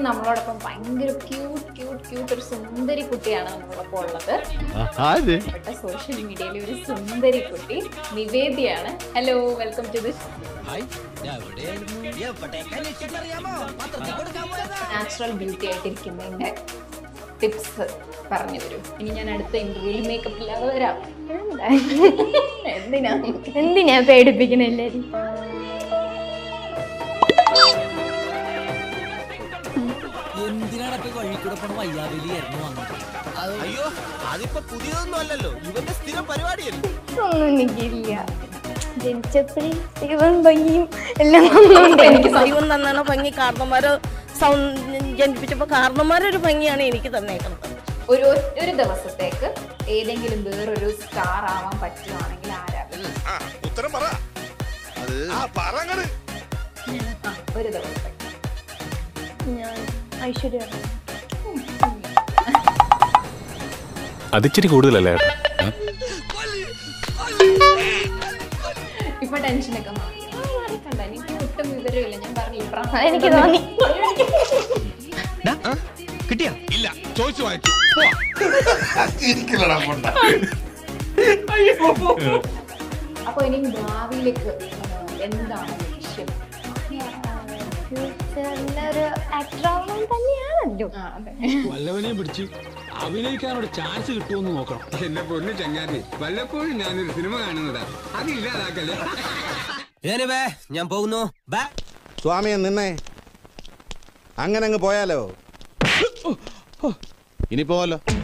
നമ്മളോടൊപ്പം ഭയങ്കര cute cute cute ഒരു സുന്ദരി കുട്ടിയാണ് നമ്മളോടൊപ്പം ഉള്ളത് ആര് ഇപ്പോഴത്തെ സോഷ്യൽ മീഡിയയിലെ ഒരു സുന്ദരി കുട്ടി നിവേദിയാണ് hello welcome to this natural beauty ആയിട്ടിരിക്കുന്നതിന്റെ ടിപ്സ് പറഞ്ഞു തരൂ ഇനി ഞാൻ അടുത്ത ഇന്റർവ്യൂവിൽ മേക്കപ്പ് ഇല്ലാതെ വരാം എന്തിനാ എന്തിനാ പേടിപ്പിക്കണ എല്ലാരും എന്തിനാണ് ഇപ്പൊ വഴി കൂടെ പോണ വയ്യാവേലിയായിരുന്നു വന്നത് അയ്യോ അതിപ്പോ പുതിയതൊന്നും അല്ലല്ലോ ഇവന്റെ സ്ഥിരം പരിപാടിയല്ലേ ഒന്നും എനിക്കില്ല ജനിച്ചപ്പോഴേ ദൈവം ഭംഗിയും എല്ലാം ഒന്നുണ്ട് എനിക്ക് ദൈവം തന്നാണ് ഭംഗി കാരണന്മാര് സൗണ്ട് ജനിപ്പിച്ചപ്പോ കാരണന്മാരൊരു ഭംഗിയാണ് എനിക്ക് തന്നേക്കുന്നത് ഒരു ഒരു ദിവസത്തേക്ക് ഏതെങ്കിലും വേറൊരു സ്റ്റാർ ആവാൻ പറ്റുവാണെങ്കിൽ ആരാ ആ ഉത്തരം പറ അത് ആ പറങ്ങട് ആ, ഒരു ദിവസത്തേക്ക് ഞാൻ ഐശ്വര്യ റായ്. അതിച്ചിരി കൂടുതലല്ലേ ഏട്ടാ? ഏ? ഇപ്പൊ ടെൻഷനൊക്കെ മാറി ആ, മാറിക്കണ്ട എനിക്ക് ഒട്ടും വിവരമില്ല ഞാൻ പറഞ്ഞില്ല പ്രായം എനിക്ക് തോന്നി കിട്ടിയാ ഇല്ല ചോദിച്ചു വാങ്ങിച്ചു അപ്പൊ ഇനി ഭാവിയിലേക്ക് ആ, എന്താണ് ലക്ഷ്യം ഫ്യൂച്ചറിലൊരു ആക്ടർ ആവണം തന്നെയാണല്ലോ ആ അതെ വല്ലവനെയും പിടിച്ച് അഭിനയിക്കാനൊരു ചാൻസ് കിട്ടുമെന്ന് നോക്കണം എന്റെ പൊന്നു ചങ്ങാതി വല്ലപ്പോഴും ഞാനൊരു സിനിമ കാണുന്നതാ അത് ഇല്ലാതാക്കല്ലേ എനിവേ ഞാൻ പോകുന്നു ബൈ സ്വാമിയെ നിന്നേ അങ്ങനെ അങ്ങ് പോയാലോ ഇനി പോവല്ലോ